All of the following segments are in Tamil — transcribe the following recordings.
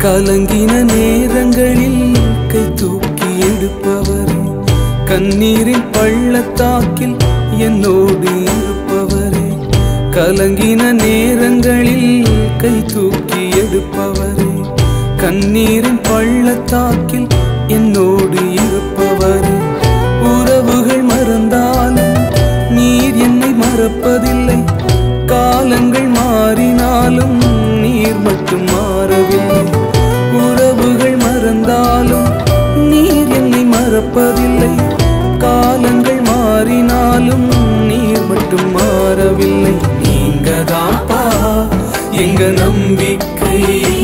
கலங்கின நேரங்களில் கை தூக்கி எடுப்பவரே கண்ணீரின் பள்ளத்தாக்கில் என்னோடு இருப்பவரே கலங்கின நேரங்களில் கை தூக்கி எடுப்பவரே கண்ணீரின் பள்ளத்தாக்கில் என்னோடு இருப்பவரே உறவுகள் மறந்தாலும் நீர் என்னை மறப்பதில்லை காலங்கள் மாறினாலும் நீர் மட்டும் மாறவில்லை உறவுகள் மறந்தாலும் நீர் என்னை மறப்பதில்லை காலங்கள் மாறினாலும் நீர் மட்டும் மாறவில்லை நீங்க தாப்பா எங்க நம்பிக்கை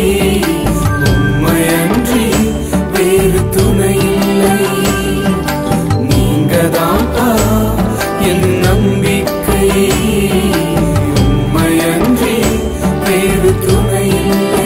உண்மையன்றி வேறு துணை இல்லை நீங்க தாப்பா என் நம்பிக்கை உண்மையன்றி வேறு துணை இல்லை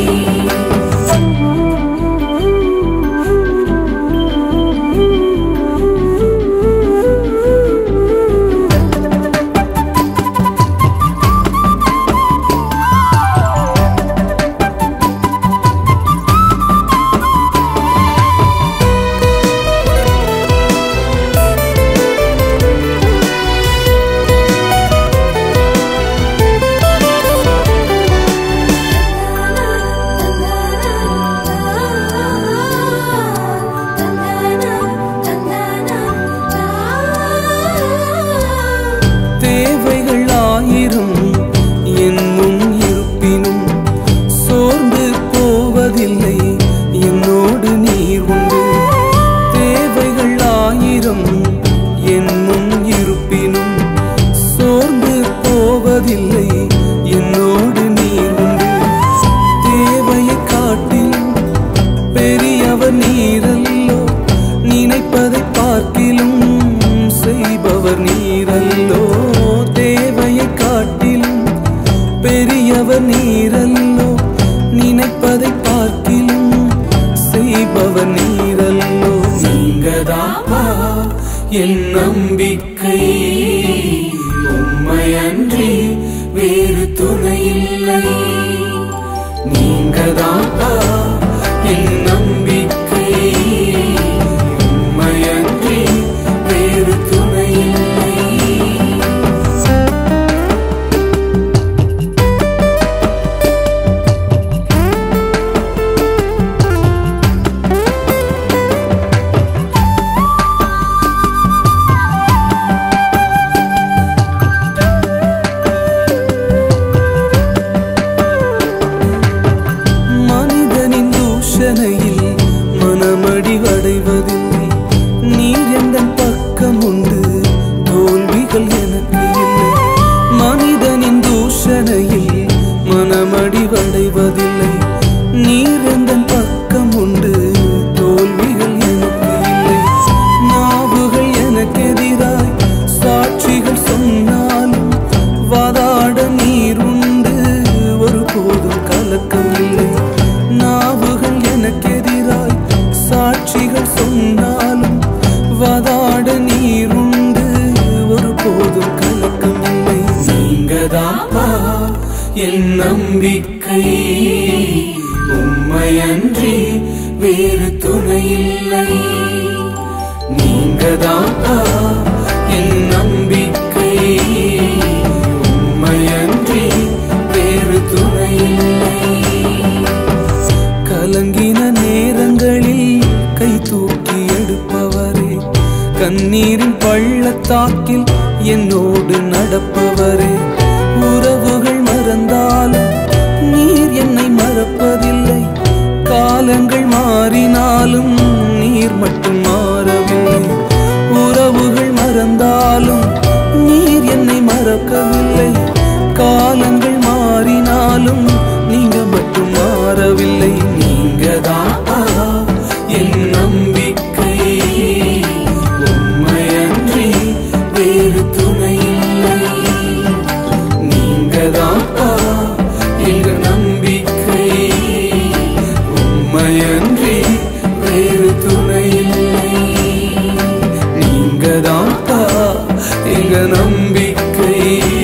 தேவைகள் ஆயிரம் என் முன் இருப்பினும் சோர்ந்து போவதில்லை என்னோடு நீர் உண்டு தேவைகள் ஆயிரம் என் முன் இருப்பினும் சோர்ந்து போவதில்லை என்னோடு நீர் உண்டு தேவையை காட்டிலும் பெரியவர் நீரல்லோ நினைப்பதை பார்க்கிலும் செய்பவர் நீரல்லோ தேவையை காட்டிலும் பெரியவர் நீரல்லோ நினைப்பதை பார்க்கிலும் செய்பவர் நீரல்லோ நீங்கதாப்பா என் நம்பிக்கை உண்மையன்றி வேறு துணை இல்லை நீங்கதாப்பா என் நம்பிக்கை உண்மையன்றி வேறு துணை இல்லை மனிதனின் தூஷணையில் மனமடிவடைவதில்லை நீர் எந்த பக்கம் உண்டு தோல்விகள் எனக்கு இல்லை மனிதனின் தூஷணையில் மனமடிவடைவதில்லை நீர் எந்த பக்கம் உண்டு தோல்விகள் எனக்கு இல்லை நாவுகள் எனக்கு எதிராய் சாட்சிகள் சொன்னாலும் வாதாட நீர் உண்டு ஒருபோதும் கலக்கம் இல்லை நாவுகள் எனக்கு எதிராய் சாட்சிகள் சொன்னாலும் வாதாட நீர் உண்டு ஒருபோதும் கலக்கம் இல்லை நீங்கதாப்பா என் நம்பிக்கை உண்மையன்றி வேறு துணை இல்லை நீங்கதாப்பா என் நம்பிக்கை உண்மையன்றி வேறு துணை இல்லை கலங்கின நேரங்களில் கை தூக்கி எடுப்பவரே கண்ணீரின் பள்ளத்தாக்கில் என்னோடு நடப்பவரே உறவுகள் மறந்தாலும் நீர் என்னை மறப்பதில்லை காலங்கள் மாறினாலும் நீர் மட்டும் மாறவில்லை உறவுகள் மறந்தாலும் நீர் என்னை மறக்கவில்லை காலங்கள் மாறினாலும் நீங்க மட்டும் மாறவில்லை நீங்க தான் என் நம்பிக்கை உண்மையன்றி வேறு துணை இல்லை நீங்க தான் எங்க நம்பிக்கை உண்மையன்றி வேறு துணை இல்லை நீங்க தான் எங்க நம்பிக்கை